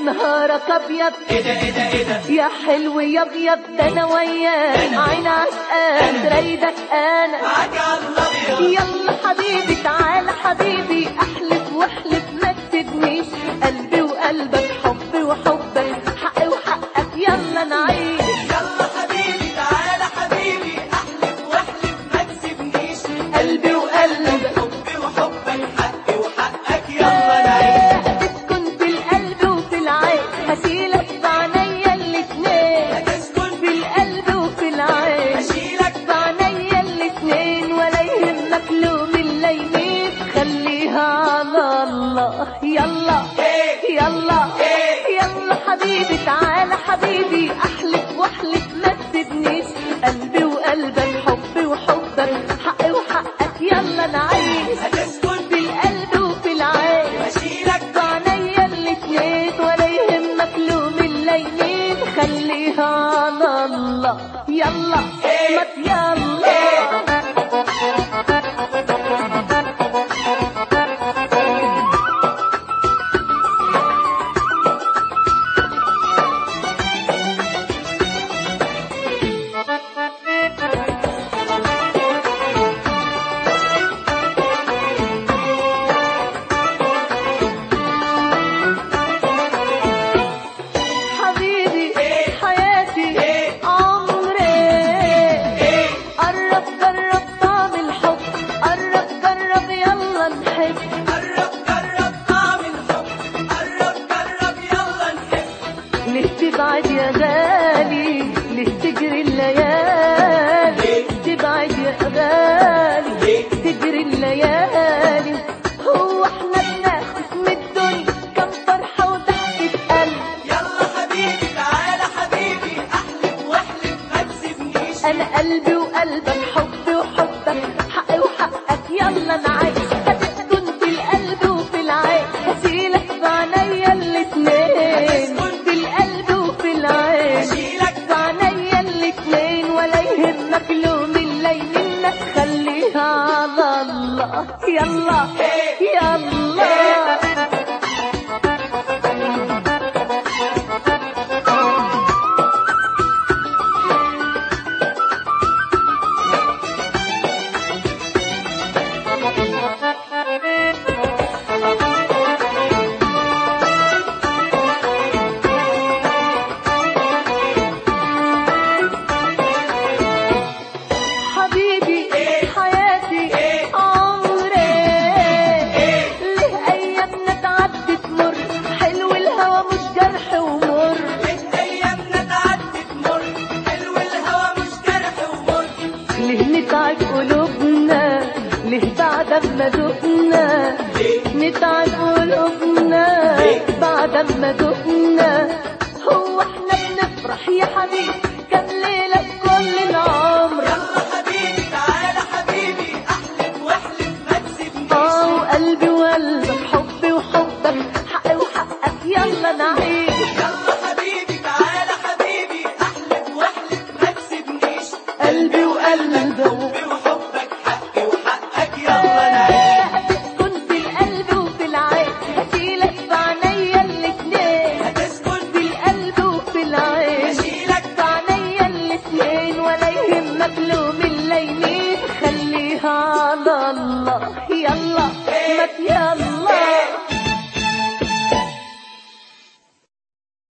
نهارك ابيض ايه ده ايه ده ايه ده يا حلو يا ابيض ده انا وياك عين عشقان رايدك انا معاك على الابيض يلا حبيبي تعالى حبيبي احلف واحلف ما تسيبنيش قلبي وقلبك حبي وحبك حقي وحقك يلا نعيش يلا حبيبي تعالى حبيبي احلف واحلف ما تسيبنيش قلبي وقلبك حبي وحبك حقي وحقك يلا نعيش هتسكن في القلب وفي العين هشيلك في عينيا الاتنين هتسكن في القلب وفي العين اشيلك في عينيا الاتنين ولا يهمك لوم الليمين خليها على الله يلا ايه يلا إيه؟ يلا حبيبي تعالى حبيبي احلف واحلف ما تسيبنيش قلبي وقلبك حبي وحبك حقي وحقك يلا نعيش هتسكن في القلب وفي العين اشيلك في عينيا الاتنين ولا يهمك لوم الليمين خليها على الله يلا ما يلا حبيبي حياتي عمري قرب جرب طعم الحب قرب جرب يلا نحب قرب قرب طعم الحب قرب قرب يلا نحب ليه تبعد يا غالي ليه تجري الليالي تبعد يا غالي تجري الليالي هو احنا بناخد من الدنيا كم فرحة وضحكة قلب يلا حبيبي تعالى حبيبي احلف واحلف ما تسيبنيش انا قلبي وقلبك حبي وحبك حقي وحقك يلا نعيش هتسكن في القلب وفي العين هشيلك في عينيا الاتنين في القلب وفي العين اشيلك في عينيا الاتنين ولا يهمك لوم الليل خليها على الله يلا يلا حبيبي حياتي عمري ليه ايامنا تعدي تمر حلو الهوى مش جرح ومر ليه ايامنا تعدي تمر حلو الهوى مش جرح ومر ليه نتعب قلوبنا ليه بعد ما دقنا نتعب قلوبنا بعد ما دقنا هو احنا بنفرح يا حبيبي كم ليلة كل العمر يلا حبيبي تعالى حبيبي احلف واحلف ما تسيبنيش اه وقلبي وقلبك حبي وحبك حقي وحقك يلا نعيش يلا حبيبي تعالى حبيبي احلف واحلف ما تسيبنيش قلبي وقلبك حبي وحبك حقي وحقك يلا نعيش هتسكن في القلب وفي العين هشيلك في عينيا الاتنين هتسكن في القلب وفي العين اشيلك في عينيا الاتنين ولا يهمك لوم الليمين خليها على الله يلا ما يلا